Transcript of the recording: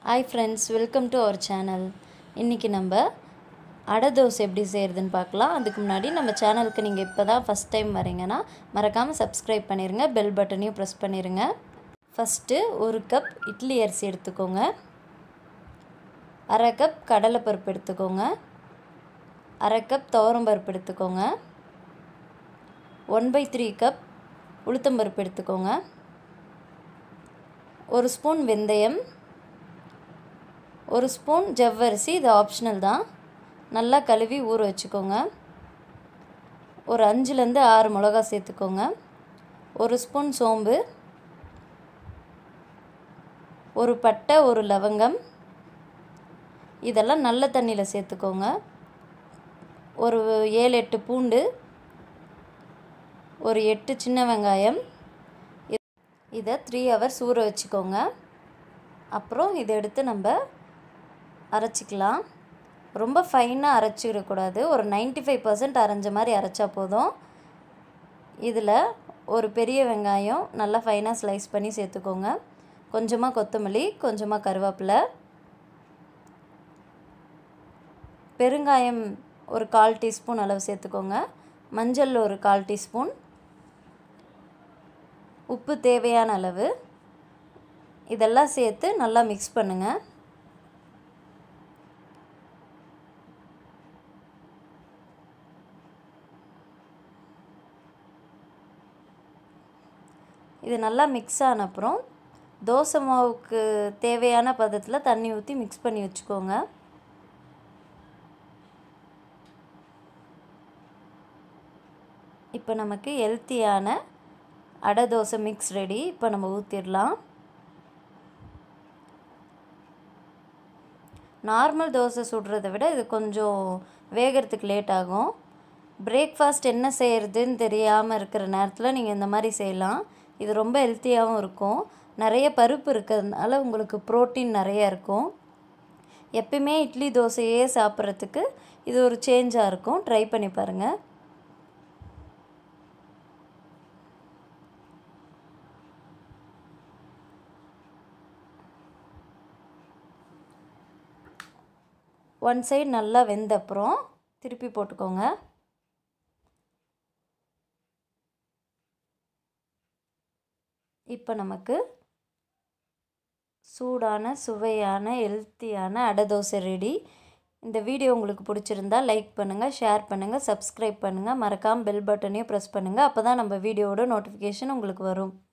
hi friends welcome to our channel இன்றைக்கி நம்ம அடை தோசை எப்படி செய்கிறதுன்னு பார்க்கலாம் அதுக்கு முன்னாடி நம்ம சேனலுக்கு நீங்கள் இப்போ தான் ஃபஸ்ட் டைம் வரீங்கன்னா மறக்காமல் சப்ஸ்கிரைப் பண்ணிடுங்க பெல் பட்டனையும் ப்ரெஸ் பண்ணிடுங்க ஃபஸ்ட்டு ஒரு கப் இட்லி அரிசி எடுத்துக்கோங்க அரை கப் கடலைப்பருப்பு எடுத்துக்கோங்க அரை கப் துவரம்பருப்பு எடுத்துக்கோங்க ஒன் பை த்ரீ கப் உளுத்தம்பருப்பு எடுத்துக்கோங்க ஒரு ஸ்பூன் வெந்தயம் ஒரு ஸ்பூன் ஜவ்வரிசி இது ஆப்ஷனல் தான் நல்லா கழுவி ஊற வச்சுக்கோங்க ஒரு அஞ்சுலேருந்து ஆறு மிளகா சேர்த்துக்கோங்க ஒரு ஸ்பூன் சோம்பு ஒரு பட்டை ஒரு லவங்கம் இதெல்லாம் நல்ல தண்ணியில் சேர்த்துக்கோங்க ஒரு ஏழு எட்டு பூண்டு ஒரு எட்டு சின்ன வெங்காயம் இதை த்ரீ ஹவர்ஸ் ஊற வச்சுக்கோங்க அப்புறம் இதை எடுத்து நம்ம அரைச்சிக்கலாம் ரொம்ப ஃபைனாக அரைச்சிடக்கூடாது ஒரு நைன்ட்டி ஃபைவ் பர்சன்ட் அரைஞ்ச மாதிரி அரைச்சா போதும் இதில் ஒரு பெரிய வெங்காயம் நல்லா ஃபைனாக ஸ்லைஸ் பண்ணி சேர்த்துக்கோங்க கொஞ்சமாக கொத்தமல்லி கொஞ்சமாக கருவேப்பிலை பெருங்காயம் ஒரு கால் டீஸ்பூன் அளவு சேர்த்துக்கோங்க மஞ்சள் ஒரு கால் டீஸ்பூன் உப்பு தேவையான அளவு இதெல்லாம் சேர்த்து நல்லா மிக்ஸ் பண்ணுங்கள் இது நல்லா மிக்ஸ் ஆன அப்புறம் தோசை மாவுக்கு தேவையான பதத்தில் தண்ணி ஊற்றி மிக்ஸ் பண்ணி வச்சுக்கோங்க இப்போ நமக்கு ஹெல்த்தியான அடை தோசை மிக்ஸ் ரெடி இப்போ நம்ம ஊற்றிடலாம் நார்மல் தோசை சுடுறத விட இது கொஞ்சம் வேகிறதுக்கு லேட் ஆகும் பிரேக்ஃபாஸ்ட் என்ன செய்கிறதுன்னு தெரியாமல் இருக்கிற நேரத்தில் நீங்கள் இந்த மாதிரி செய்யலாம் இது ரொம்ப ஹெல்த்தியாகவும் இருக்கும் நிறைய பருப்பு இருக்கிறதுனால உங்களுக்கு ப்ரோட்டீன் நிறைய இருக்கும் எப்பயுமே இட்லி தோசையே சாப்பிட்றதுக்கு இது ஒரு சேஞ்சாக இருக்கும் ட்ரை பண்ணி பாருங்கள் ஒன் சைடு நல்லா வெந்த அப்புறம் திருப்பி போட்டுக்கோங்க இப்போ நமக்கு சூடான சுவையான ஹெல்த்தியான அடை தோசை ரெடி இந்த வீடியோ உங்களுக்கு பிடிச்சிருந்தா லைக் பண்ணுங்கள் ஷேர் பண்ணுங்கள் சப்ஸ்கிரைப் பண்ணுங்கள் மறக்காமல் பெல் பட்டனையும் ப்ரெஸ் பண்ணுங்கள் அப்போ தான் நம்ம வீடியோவோட நோட்டிஃபிகேஷன் உங்களுக்கு வரும்